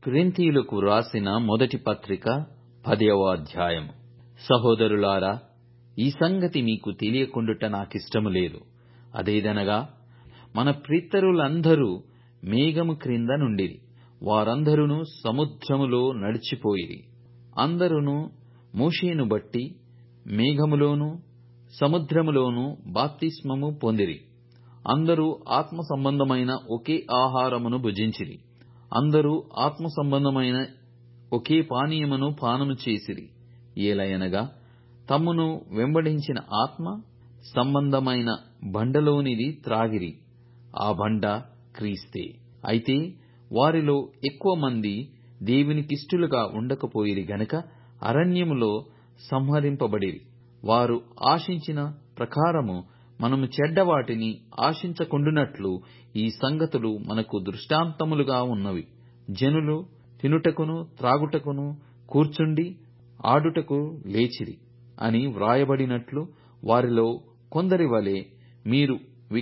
కొరింథీయులకు వ్రాసిన మొదటి పత్రిక పదవ అధ్యాయం సహోదరులారా ఈ సంగతి మీకు తెలియకుండుట నాకిష్టము లేదు అదేదనగా మన పితరులందరూ మేఘము క్రింద నుండిరి వారందరును సముద్రములో నడిచిపోయిరి అందరును మోషేను బట్టి మేఘములోను సముద్రములోను బాప్తిస్మము పొందిరి అందరూ ఆత్మ సంబంధమైన ఒకే ఆహారమును భుజించిరి అందరూ ఆత్మ సంబంధమైన ఒకే పానీయమును పానము చేసిరి ఏలయనగా తమ్మును వెంబడించిన ఆత్మ సంబంధమైన బండలోనిది త్రాగిరి ఆ బండ క్రీస్తే అయితే వారిలో ఎక్కువ మంది దేవునికిష్టులుగా ఉండకపోయిరి గనక అరణ్యములో సంహరింపబడిరి వారు ఆశించిన ప్రకారము మనము చెడ్డవాటిని ఆశించకుండునట్లు ఈ సంగతులు మనకు దృష్టాంతములుగా ఉన్నవి జనులు తినుటకును త్రాగుటకును కూర్చుండి ఆడుటకు లేచిరి అని వ్రాయబడినట్లు వారిలో కొందరి వలె మీరు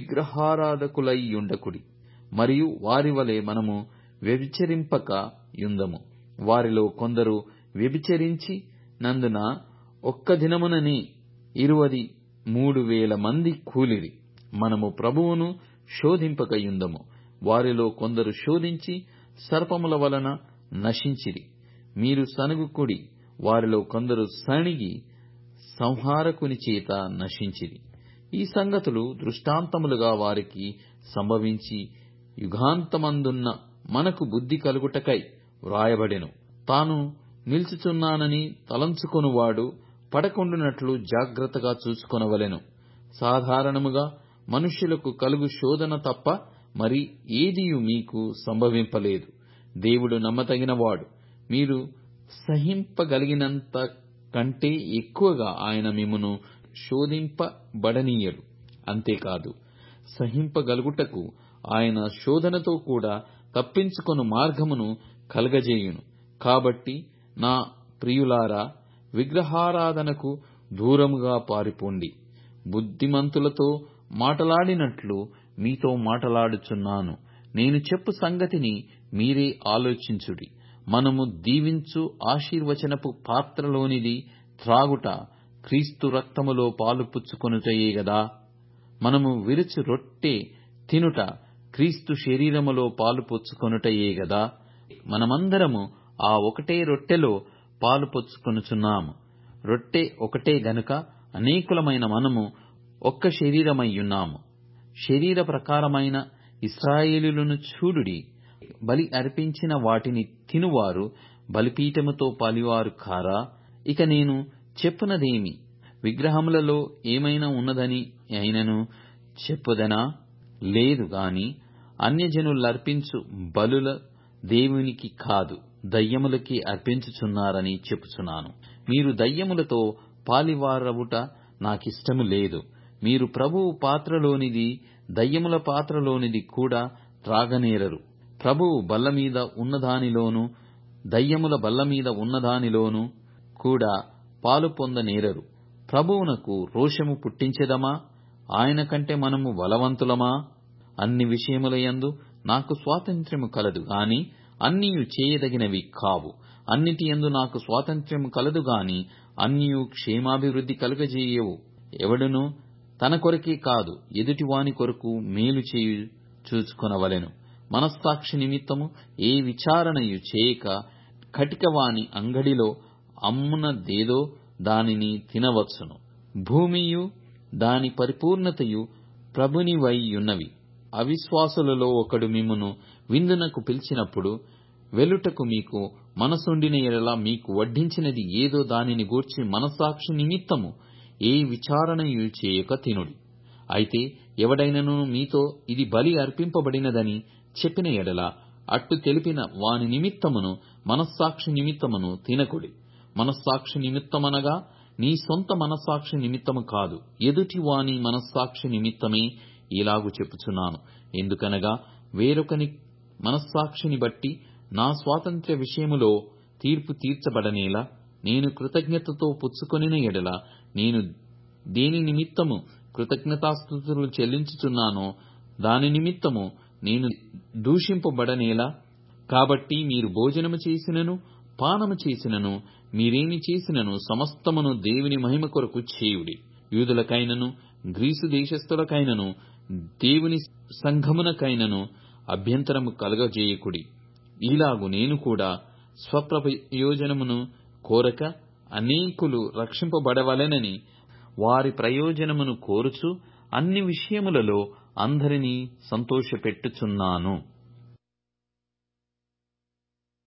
విగ్రహారాధకులైయుండకుడి మరియు వారి వలె మనము వ్యభిచరింపక యుందము వారిలో కొందరు వ్యభిచరించి నందున ఒక్క దినముననే ఇరువది మూడు వేల మంది కూలిరి మనము ప్రభువును శోధింపక యుందము వారిలో కొందరు శోధించి సర్పముల వలన నశించిరి మీరు సనుగుకుడి వారిలో కొందరు సణిగి సంహారకుని చేత నశించిరి ఈ సంగతులు దృష్టాంతములుగా వారికి సంభవించి యుగాంతమందున్న మనకు బుద్ధి కలుగుటకై వ్రాయబడెను తాను నిల్చుచున్నానని తలంచుకొనువాడు పడకుండునట్లు జాగ్రత్తగా చూసుకొనవలెను సాధారణముగా మనుష్యులకు కలుగు శోధన తప్ప మరి ఏదియు మీకు సంభవింపలేదు దేవుడు నమ్మతగినవాడు మీరు సహింపగలిగినంత కంటే ఎక్కువగా ఆయన మిమ్మును శోధింపబడనీయడు అంతేకాదు సహింపగలుగుటకు ఆయన శోధనతో కూడా తప్పించుకొను మార్గమును కలగజేయును కాబట్టి నా ప్రియులారా విగ్రహారాధనకు దూరముగా పారిపోండి బుద్ధిమంతులతో మాటలాడినట్లు మీతో మాటలాడుచున్నాను నేను చెప్పు సంగతిని మీరే ఆలోచించుడి మనము దీవించు ఆశీర్వచనపు పాత్రలోనిది త్రాగుట క్రీస్తు రక్తములో పాలు పుచ్చుకొనుటయే గదా మనము విరుచు రొట్టె తినుట క్రీస్తు శరీరములో పాలు పుచ్చుకొనుటయే గదా మనమందరము ఆ ఒకటే రొట్టెలో పాలు పుచ్చుకొనుచున్నాము రొట్టె ఒకటే గనుక అనేకులమైన మనము ఒక్క శరీరమయ్యున్నాము శరీర ప్రకారమైన ఇస్రాయేలులను చూడుడి బలి అర్పించిన వాటిని తినువారు బలిపీఠముతో పాలివారు కారా ఇక నేను చెప్పునదేమి విగ్రహములలో ఏమైనా ఉన్నదని అయినను చెప్పుదనా లేదు గాని అన్యజనులర్పించు బలుల దేవునికి కాదు దయ్యములకి అర్పించుచున్నారని చెప్పుచున్నాను మీరు దయ్యములతో పాలివారవుట నాకిష్టము లేదు మీరు ప్రభువు పాత్రలోనిది దయ్యముల పాత్రలోనిది కూడా త్రాగనేరరు ప్రభువు బల్ల మీద ఉన్నదానిలోను దయ్యముల బల్ల మీద ఉన్నదానిలోను కూడా పాలు పొందనేరరు ప్రభువునకు రోషము పుట్టించెదమా ఆయన కంటే మనము బలవంతులమా అన్ని విషయములయందు నాకు స్వాతంత్ర్యము కలదు గాని అన్నియు చేయదగినవి కావు అన్నిటి యందు నాకు స్వాతంత్ర్యము కలదు గాని అన్నియు క్షేమాభివృద్ధి కలుగజేయవు ఎవడును తన కొరకే కాదు ఎదుటివాని కొరకు మేలు చేయు చూచుకొనవలెను మనస్సాక్షి నిమిత్తము ఏ విచారణయు చేయక కటికవాని అంగడిలో అమ్మునదేదో దానిని తినవచ్చును భూమియు దాని పరిపూర్ణతయు ప్రభునివైయున్నవి అవిశ్వాసులలో ఒకడు మిమ్మును విందునకు పిలిచినప్పుడు వెలుటకు మీకు మనసుండిన ఎడల మీకు వడ్డించినది ఏదో దానిని గూర్చి మనస్సాక్షి నిమిత్తము ఏ విచారణయు చేయక తినుడి అయితే ఎవడైనను మీతో ఇది బలి అర్పింపబడినదని చెప్పిన ఎడల అట్టు తెలిపిన వాని నిమిత్తమును మనస్సాక్షి నిమిత్తమును తినకుడి మనస్సాక్షి నిమిత్తమనగా నీ సొంత మనస్సాక్షి నిమిత్తము కాదు ఎదుటి వాని మనస్సాక్షి నిమిత్తమే ఇలాగు చెప్పుచున్నాను ఎందుకనగా వేరొకని మనస్సాక్షిని బట్టి నా స్వాతంత్ర్య విషయములో తీర్పు తీర్చబడనేలా నేను కృతజ్ఞతతో పుచ్చుకొనిన ఎడల నేను దేని నిమిత్తము కృతజ్ఞతాస్థుతులు చెల్లించుచున్నానో దాని నిమిత్తము నేను దూషింపబడనేలా కాబట్టి మీరు భోజనము చేసినను పానము చేసినను మీరేమి చేసినను సమస్తమును దేవుని మహిమ కొరకు చేయుడి యూదులకైనను గ్రీసు దేశస్థులకైనను దేవుని సంఘమునకైనను అభ్యంతరము కలుగజేయకుడి ఈలాగు నేను కూడా స్వప్రయోజనమును కోరక అనేకులు రక్షింపబడవలెనని వారి ప్రయోజనమును కోరుచు అన్ని విషయములలో అందరినీ సంతోషపెట్టుచున్నాను